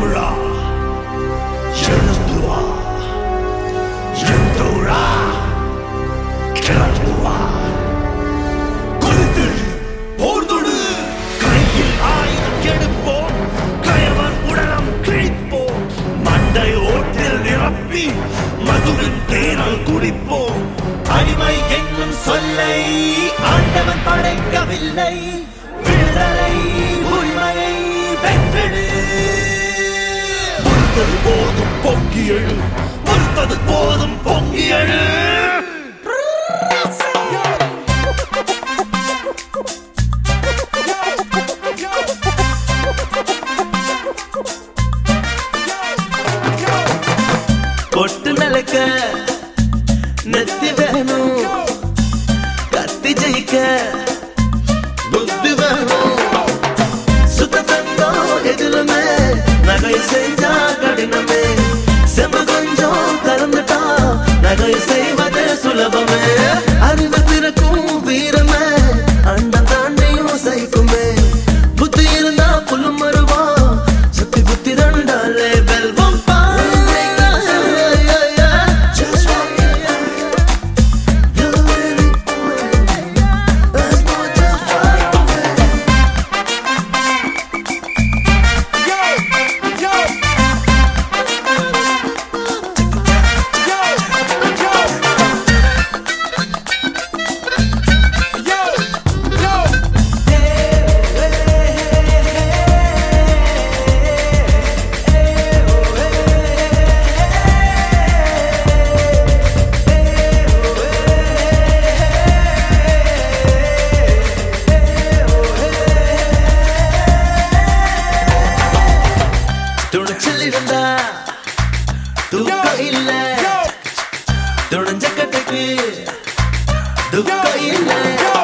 தமிழா எழுந்து வா எழுந்தோழா கிளர்ந்து வா கொழுந்தெழு போர்தொடு கையில் ஆயுதம் எடுப்போம் கயவன் உடலம் கிழிப்போம் மண்டை ஓட்டில் நிரப்பி மதுவின் தேனல் குடிப்போம் அடிமை என்னும் சொல்லை ஆண்டவன் படைக்கவில்லை விடுதலை உரிமையை வென்றெடு பொறுத்தது போதும் பொங்கி எழு பொறுத்தது போதும் பொங்கி எழு கொட்டு நிலைக்க நெத்தி வேணும் கத்தி ஜெயிக்க புத்தி வேணும் சுத்த தங்கம் எதிலுமே நகை செஞ்சா கடினமே செம்பு கொஞ்சம் கலந்துட்டா நகை செய்வது சுலபமே அறிவு பிறக்கும் வீரமே அண்டம் தாண்டியும் சைக்குமே புத்தி இருந்தா புல்லும் மருவா சுத்தி புத்தி ரெண்டாலே வெல்வம் பா Just walk it You're really Let's go just fly away துணிச்சல் இருந்தா தூக்கம் இல்ல துணிஞ்ச கட்டுக்கு துக்கம் இல்ல